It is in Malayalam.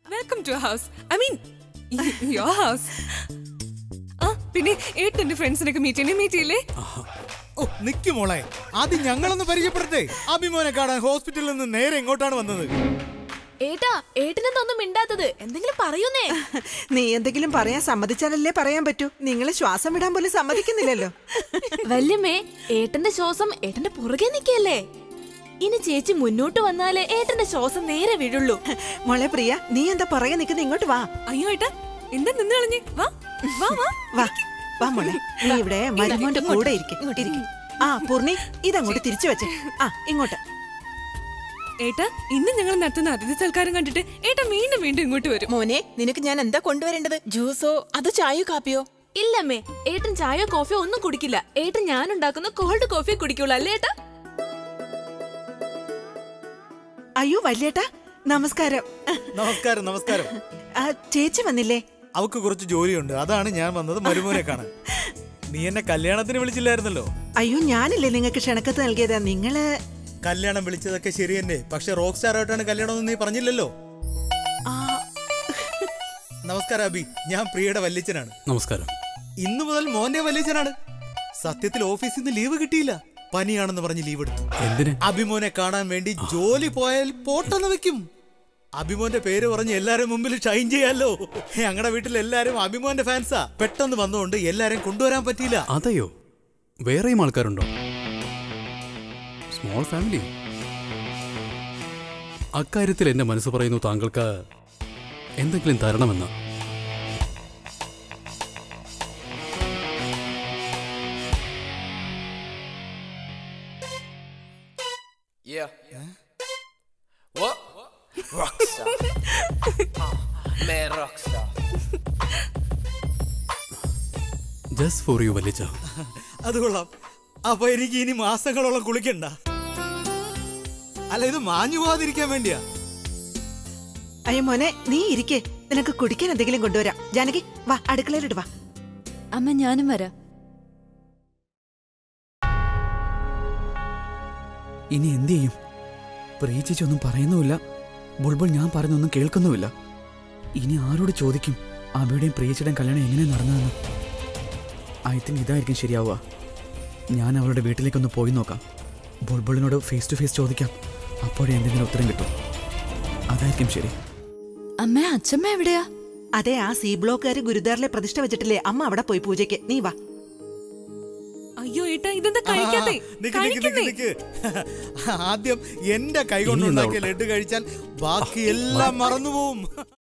Welcome to house I mean your house ആ പിന്നെ ഏട്ടന്റെ ഫ്രണ്ട്സിനൊക്കെ മീറ്റ് ചെയ്യണേ മീറ്റ് ചെയ്യില്ലേ ഓ നിക്ക് മോളെ ആദ്യം ഞങ്ങളൊന്ന് പരിചയപ്പെടട്ടെ അഭിമോനെ കാണാൻ ഹോസ്പിറ്റലിൽ നിന്ന് നേരെ ഇങ്ങോട്ടാണ് വന്നത് ഏട്ടാ ഏട്ടനെന്തൊന്നും മിണ്ടാത്തത് എന്തെങ്കിലും പറയൂന്നേ നീ എന്തെങ്കിലും പറയാൻ സമ്മതിച്ചാലല്ലേ പറയാൻ പറ്റൂ നിങ്ങൾ ശ്വാസം വിടാൻ പോലും സമ്മതിക്കുന്നില്ലല്ലോ വല്യമ്മേ ഏട്ടന്റെ ശ്വാസം ഏട്ടന്റെ പുറകെ നിക്കല്ലേ ഇനി ചേച്ചി മുന്നോട്ട് വന്നാലേ ഏട്ടന്റെ ശ്വാസം നേരെ വീഴുള്ളൂ മോളെ പ്രിയ നീ എന്താ പറയാ നിൽക്കുന്ന ഇങ്ങോട്ട് വാ അയ്യോ ഏട്ടാ എന്താ നിന്ന് കളഞ്ഞേ വാ വാ വാ വാ വാ മോളെ നീ ഇവിടെ മരുമോന്റെ കൂടെ ഇരിക്കും ഇരിക്കും ആ പൂർണി ഇതങ്ങോട്ട് തിരിച്ചു വെച്ചേ ആ ഇങ്ങോട്ട് ഏട്ടാ ഇന്ന് ഞങ്ങൾ നടത്തുന്ന അതിഥി സൽക്കാരം കണ്ടിട്ട് ഏട്ടാ വീണ്ടും വീണ്ടും ഇങ്ങോട്ട് വരും മോനെ നിനക്ക് ഞാൻ എന്താ കൊണ്ടുവരേണ്ടത് ജ്യൂസോ അതോ ചായയോ കാപ്പിയോ ഇല്ലമ്മേ ഏട്ടൻ ചായയോ കോഫിയോ ഒന്നും കുടിക്കില്ല ഏട്ടൻ ഞാൻ ഉണ്ടാക്കുന്ന കോൾഡ് കോഫി കുടിക്കുള്ളൂ അല്ലേ ഏട്ടാ അയ്യോ വല്യേട്ടാ നമസ്കാരം നമസ്കാരം നമസ്കാരം ആ, ചേച്ചി വന്നില്ലേ അവക്ക് കുറച്ച് ജോലിയുണ്ട് അതാണ് ഞാൻ വന്നത് മരുമോനെ കാണാൻ നീ എന്നെ കല്യാണത്തിന് വിളിച്ചില്ലായിരുന്നല്ലോ അയ്യോ ഞാനില്ലേ നിങ്ങൾക്ക് ക്ഷണക്കത്ത് നൽകിയതാ നിങ്ങള് കല്യാണം വിളിച്ചതൊക്കെ ശരി തന്നെ പക്ഷെ റോക്ക് സ്റ്റാർ ആയിട്ടാണ് കല്യാണം എന്ന് നീ പറഞ്ഞില്ലല്ലോ ആ, നമസ്കാരം അബി ഞാൻ പ്രിയയുടെ വല്യച്ഛനാണ് നമസ്കാരം ഇന്നു മുതൽ മോന്റെ വല്യച്ഛനാണ് സത്യത്തിൽ ഓഫീസിൽ നിന്ന് ലീവ് കിട്ടിയില്ല പനിയാണെന്ന് പറഞ്ഞ് ലീവ് എടുത്തു എന്തിന് അഭിമോനെ കാണാൻ വേണ്ടി ജോലി പോയാൽ പോട്ടെന്ന് വെക്കും അഭിമോന്റെ പേര് പറഞ്ഞ് എല്ലാരും മുമ്പിൽ ഷൈൻ ചെയ്യാലോ ഞങ്ങളുടെ വീട്ടിൽ എല്ലാരും അഭിമോന്റെ ഫാൻസാ പെട്ടെന്ന് വന്നുകൊണ്ട് എല്ലാരും കൊണ്ടുവരാൻ പറ്റിയില്ല അതെയോ വേറെയും ആൾക്കാരുണ്ടോ സ്മോൾ ഫാമിലി അക്കാര്യത്തിൽ എന്റെ മനസ്സ് പറയുന്നു താങ്കൾക്ക് എന്തെങ്കിലും തരണമെന്ന് Yeah. What? Rockstar. Man, rockstar. Just for you വലിച്ച അത് കൊള്ളാം അപ്പൊ എനിക്ക് ഇനി മാസങ്ങളോളം കുളിക്കണ്ട അല്ല ഇത് മാഞ്ഞു പോവാതിരിക്കാൻ വേണ്ടിയാ അയ്യോ മോനെ നീ ഇരിക്കേ നിനക്ക് കുടിക്കാൻ എന്തെങ്കിലും കൊണ്ടുവരാം ജാനകി വാ അടുക്കളയിലിട്ട് വാ അമ്മ ഞാനും വരാം ഇനി എന്തു ചെയ്യും പ്രിയ ചേച്ചി ഒന്നും പറയുന്നുമില്ല ബുൾബുൾ ഞാൻ പറഞ്ഞൊന്നും കേൾക്കുന്നുമില്ല ഇനി ആരോട് ചോദിക്കും അബിയുടെയും പ്രിയച്ചയുടെയും കല്യാണം എങ്ങനെ നടന്നതെന്ന് ഐ തിങ്ക് ഇതായിരിക്കും ശരിയാവുക ഞാൻ അവളുടെ വീട്ടിലേക്കൊന്ന് പോയി നോക്കാം ബുൾബുളിനോട് ഫേസ് ടു ഫേസ് ചോദിക്കാം അപ്പോഴേ എന്തെങ്കിലും ഉത്തരം കിട്ടും അതായിരിക്കും ശരി അമ്മ അച്ഛമ്മ എവിടെയാ അതെ ആ സി ബ്ലോക്കുകാര് ഗുരുദ്വാറിലെ പ്രതിഷ്ഠ വെച്ചിട്ടില്ലേ അമ്മ അവിടെ പോയി പൂജയ്ക്ക് നീ വാ അയ്യോ ഏട്ടാ ഇതെന്താ കഴിക്കാത്തെ നിക്ക് നിക്ക് നിക്ക് നിക്ക്. ആദ്യം എന്റെ കൈ ഇനി എന്താ കൊണ്ടുണ്ടാക്കിയ ലഡു കഴിച്ചാൽ ബാക്കി എല്ലാം മറന്നുപോകും